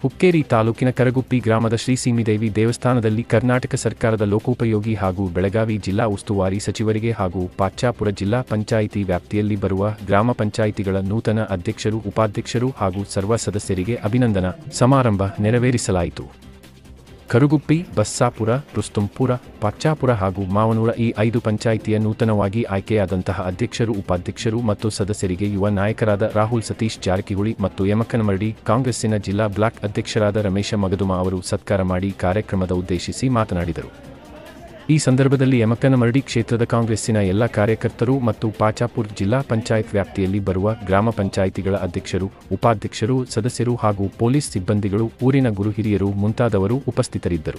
ಹುಕ್ಕೇರಿ ತಾಲೂಕಿನ ಕರಗುಪ್ಪಿ ಗ್ರಾಮದ ಶ್ರೀ ಸೀಮಿದೇವಿ ದೇವಸ್ಥಾನದಲ್ಲಿ ಕರ್ನಾಟಕ ಸರ್ಕಾರದ ಲೋಕೋಪಯೋಗಿ ಹಾಗೂ ಬೆಳಗಾವಿ ಜಿಲ್ಲಾ ಉಸ್ತುವಾರಿ ಸಚಿವರಿಗೆ ಹಾಗೂ ಪಾಚ್ಚಾಪುರ ಜಿಲ್ಲಾ ಪಂಚಾಯಿತಿ ವ್ಯಾಪ್ತಿಯಲ್ಲಿ ಬರುವ ಗ್ರಾಮ ಪಂಚಾಯಿತಿಗಳ ನೂತನ ಅಧ್ಯಕ್ಷರು ಉಪಾಧ್ಯಕ್ಷರು ಹಾಗೂ ಸರ್ವ ಸದಸ್ಯರಿಗೆ ಅಭಿನಂದನಾ ಸಮಾರಂಭ ನೆರವೇರಿಸಲಾಯಿತು ಕರುಗುಪ್ಪಿ ಬಸ್ಸಾಪುರ ರುಸ್ತುಂಪುರ ಪಾಚ್ಚಾಪುರ ಹಾಗೂ ಮಾವನೂರ ಈ ಐದು ಪಂಚಾಯಿತಿಯ ನೂತನವಾಗಿ ಆಯ್ಕೆಯಾದಂತಹ ಅಧ್ಯಕ್ಷರು ಉಪಾಧ್ಯಕ್ಷರು ಮತ್ತು ಸದಸ್ಯರಿಗೆ ಯುವ ನಾಯಕರಾದ ರಾಹುಲ್ ಸತೀಶ್ ಜಾರಕಿಹೊಳಿ ಮತ್ತು ಯಮಕನಮರಡಿ ಕಾಂಗ್ರೆಸ್ಸಿನ ಜಿಲ್ಲಾ ಬ್ಲಾಕ್ ಅಧ್ಯಕ್ಷರಾದ ರಮೇಶ ಮಗದುಮ ಅವರು ಸತ್ಕಾರ ಮಾಡಿ ಕಾರ್ಯಕ್ರಮದ ಉದ್ದೇಶಿಸಿ ಮಾತನಾಡಿದರು ಈ ಸಂದರ್ಭದಲ್ಲಿ ಯಮಕನಮರಡಿ ಕ್ಷೇತ್ರದ ಕಾಂಗ್ರೆಸ್ಸಿನ ಎಲ್ಲ ಕಾರ್ಯಕರ್ತರು ಮತ್ತು ಪಾಚಾಪುರ್ ಜಿಲ್ಲಾ ಪಂಚಾಯತ್ ವ್ಯಾಪ್ತಿಯಲ್ಲಿ ಬರುವ ಗ್ರಾಮ ಪಂಚಾಯಿತಿಗಳ ಅಧ್ಯಕ್ಷರು ಉಪಾಧ್ಯಕ್ಷರು ಸದಸ್ಯರು ಹಾಗೂ ಪೊಲೀಸ್ ಸಿಬ್ಬಂದಿಗಳು ಊರಿನ ಗುರು ಹಿರಿಯರು ಮುಂತಾದವರು ಉಪಸ್ಥಿತರಿದ್ದರು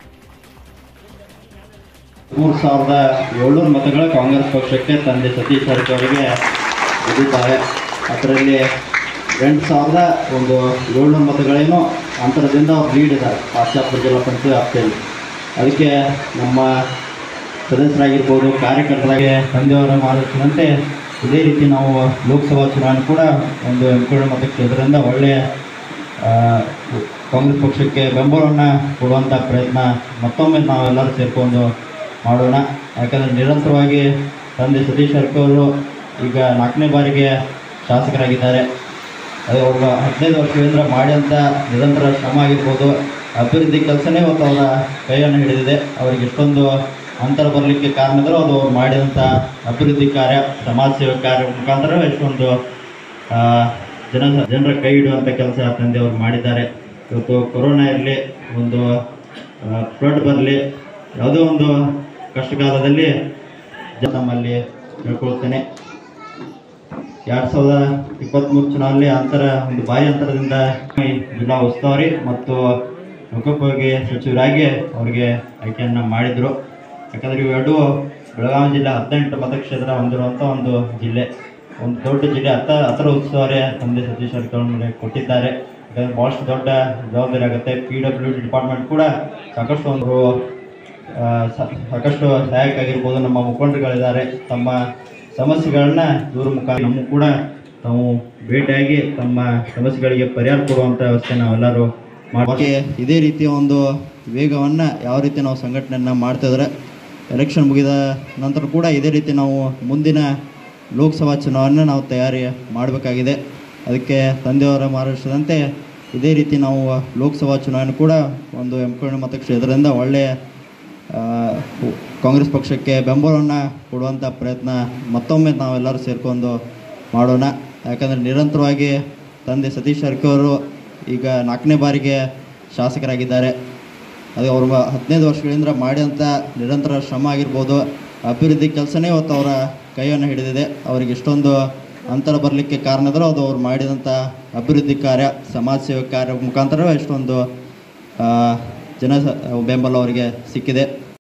ಮೂರು ಸಾವಿರದ ಏಳ್ನೂರು ಮತಗಳ ಕಾಂಗ್ರೆಸ್ ಪಕ್ಷಕ್ಕೆ ತಂದೆ ಸತೀಶ್ ಜಾರಕಿಹೊಳಿಗೆ ಗೆದ್ದಿದ್ದಾರೆ ಅದರಲ್ಲಿ ಎಂಟು ಸಾವಿರದ ಒಂದು ಏಳ್ನೂರು ಮತಗಳೇನೋ ಅಂತರದಿಂದ ಅವ್ರು ಲೀಡ್ ಇದ್ದಾರೆ ಪಾಶ್ಚಾತ್ಯ ಜಿಲ್ಲಾ ಪಂಚಾಯತ್ ವ್ಯಾಪ್ತಿಯಲ್ಲಿ ಅದಕ್ಕೆ ನಮ್ಮ ಸದಸ್ಯರಾಗಿರ್ಬೋದು ಕಾರ್ಯಕರ್ತರಾಗಿ ತಂದೆಯವರ ಮಾರ್ಗದರ್ಶನಂತೆ ಇದೇ ರೀತಿ ನಾವು ಲೋಕಸಭಾ ಚುನಾವಣೆ ಕೂಡ ಒಂದು ಎಂಟು ಮತ ಕ್ಷೇತ್ರದಿಂದ ಒಳ್ಳೆಯ ಆ, ಕಾಂಗ್ರೆಸ್ ಪಕ್ಷಕ್ಕೆ ಬೆಂಬಲವನ್ನು ಕೊಡುವಂಥ ಪ್ರಯತ್ನ ಮತ್ತೊಮ್ಮೆ ನಾವೆಲ್ಲರೂ ಸೇರಿಕೊಂಡು ಮಾಡೋಣ ಯಾಕಂದರೆ ನಿರಂತರವಾಗಿ ತಂದೆ ಸತೀಶ್ ಜಾರಕಿಹೊಳಿ ಈಗ ನಾಲ್ಕನೇ ಬಾರಿಗೆ ಶಾಸಕರಾಗಿದ್ದಾರೆ ಅದು ಅವ್ರ ಹದಿನೈದು ವರ್ಷಗಳಿಂದ ಮಾಡಿದಂಥ ನಿರಂತರ ಶ್ರಮ ಆಗಿರ್ಬೋದು ಅಭಿವೃದ್ಧಿ ಕೆಲಸನೇ ಇವತ್ತು ಅವರ ಕೈಯನ್ನು ಹಿಡಿದಿದೆ ಅವರಿಗೆ ಎಷ್ಟೊಂದು ಅಂತರ ಬರಲಿಕ್ಕೆ ಕಾರಣಗಳು ಅದು ಅವ್ರು ಮಾಡಿದಂಥ ಅಭಿವೃದ್ಧಿ ಕಾರ್ಯ ಸಮಾಜ ಸೇವೆ ಕಾರ್ಯ ಮುಖಾಂತರ ಎಷ್ಟೊಂದು ಆ, ಜನ ಜನರ ಕೈ ಹಿಡುವಂಥ ಕೆಲಸ ತಂದೆ ಅವರು ಮಾಡಿದ್ದಾರೆ ಇವತ್ತು ಕೊರೋನಾ ಇರಲಿ ಒಂದು ಫ್ಲಡ್ ಬರಲಿ ಯಾವುದೋ ಒಂದು ಕಷ್ಟಕಾಲದಲ್ಲಿ ಜನ ನಮ್ಮಲ್ಲಿ ಹೇಳ್ಕೊಳ್ತೇನೆ ಎರಡು ಸಾವಿರದ ಇಪ್ಪತ್ತ್ಮೂರು ಚುನಾವಣೆಯಲ್ಲಿ ಅಂತರ ಒಂದು ಭಾರಿ ಅಂತರದಿಂದ ಈ ಜಿಲ್ಲಾ ಉಸ್ತುವಾರಿ ಮತ್ತು ಲೋಕೋಪಯೋಗಿ ಸಚಿವರಾಗಿ ಅವರಿಗೆ ಆಯ್ಕೆಯನ್ನು ಮಾಡಿದರು ಯಾಕಂದರೆ ಇವೆರಡೂ ಬೆಳಗಾವಿ ಜಿಲ್ಲೆ ಹದಿನೆಂಟು ಮತಕ್ಷೇತ್ರ ಹೊಂದಿರುವಂಥ ಒಂದು ಜಿಲ್ಲೆ ಒಂದು ದೊಡ್ಡ ಜಿಲ್ಲೆ ಹತ್ತ ಹತ್ತರ ಉಸ್ತುವಾರಿ ತಂದೆ ಸತೀಶ್ ಜಾರಕಿಹೊಳಿ ಕೊಟ್ಟಿದ್ದಾರೆ ಯಾಕಂದರೆ ಭಾಳಷ್ಟು ದೊಡ್ಡ ಜವಾಬ್ದಾರಿ ಆಗುತ್ತೆ ಪಿ ಡಬ್ಲ್ಯೂ ಡಿ ಡಿಪಾರ್ಟ್ಮೆಂಟ್ ಕೂಡ ಸಾಕಷ್ಟು ಒಂದು ಆ, ಸ- ಸಾಕಷ್ಟು ಸಹಾಯಕ ಆಗಿರ್ಬೋದು ನಮ್ಮ ಮುಖಂಡರುಗಳಿದ್ದಾರೆ ತಮ್ಮ ಸಮಸ್ಯೆಗಳನ್ನ ದೂರ ಮುಖಾಂತರ ನಮ್ಮ ಕೂಡ ತಾವು ಭೇಟಿಯಾಗಿ ತಮ್ಮ ಸಮಸ್ಯೆಗಳಿಗೆ ಪರಿಹಾರ ಕೊಡುವಂಥ ವ್ಯವಸ್ಥೆ ನಾವೆಲ್ಲರೂ ಮಾಡಿ ಇದೇ ರೀತಿಯ ಒಂದು ವೇಗವನ್ನು ಯಾವ ರೀತಿ ನಾವು ಸಂಘಟನೆಯನ್ನು ಮಾಡ್ತಿದ್ರೆ ಎಲೆಕ್ಷನ್ ಮುಗಿದ ನಂತರ ಕೂಡ ಇದೇ ರೀತಿ ನಾವು ಮುಂದಿನ ಲೋಕಸಭಾ ಚುನಾವಣೆ ನಾವು ತಯಾರಿ ಮಾಡಬೇಕಾಗಿದೆ ಅದಕ್ಕೆ ತಂದೆಯವರ ಮಾರ್ಗದರ್ಶನದಂತೆ ಇದೇ ರೀತಿ ನಾವು ಲೋಕಸಭಾ ಚುನಾವಣೆ ಕೂಡ ಒಂದು ಎಂಪಣ್ಣ ಮತಕ್ಷೇತ್ರದಿಂದ ಒಳ್ಳೆಯ ಆ, ಕಾಂಗ್ರೆಸ್ ಪಕ್ಷಕ್ಕೆ ಬೆಂಬಲವನ್ನು ಕೊಡುವಂಥ ಪ್ರಯತ್ನ ಮತ್ತೊಮ್ಮೆ ನಾವೆಲ್ಲರೂ ಸೇರ್ಕೊಂಡು ಮಾಡೋಣ ಯಾಕಂದರೆ ನಿರಂತರವಾಗಿ ತಂದೆ ಸತೀಶ್ ಜಾರಕಿಹೊಳಿ ಈಗ ನಾಲ್ಕನೇ ಬಾರಿಗೆ ಶಾಸಕರಾಗಿದ್ದಾರೆ ಅದು ಅವರು ಹದಿನೈದು ವರ್ಷಗಳಿಂದ ಮಾಡಿದಂಥ ನಿರಂತರ ಶ್ರಮ ಆಗಿರ್ಬೋದು ಅಭಿವೃದ್ಧಿ ಕೆಲಸನೇ ಇವತ್ತು ಅವರ ಕೈಯನ್ನು ಹಿಡಿದಿದೆ ಅವರಿಗೆ ಇಷ್ಟೊಂದು ಅಂತರ ಬರಲಿಕ್ಕೆ ಕಾರಣಗಳು ಅದು ಅವ್ರು ಮಾಡಿದಂಥ ಅಭಿವೃದ್ಧಿ ಕಾರ್ಯ ಸಮಾಜ ಸೇವೆ ಕಾರ್ಯ ಮುಖಾಂತರ ಎಷ್ಟೊಂದು ಆ, ಜನ ಸ- ಬೆಂಬಲ ಅವರಿಗೆ ಸಿಕ್ಕಿದೆ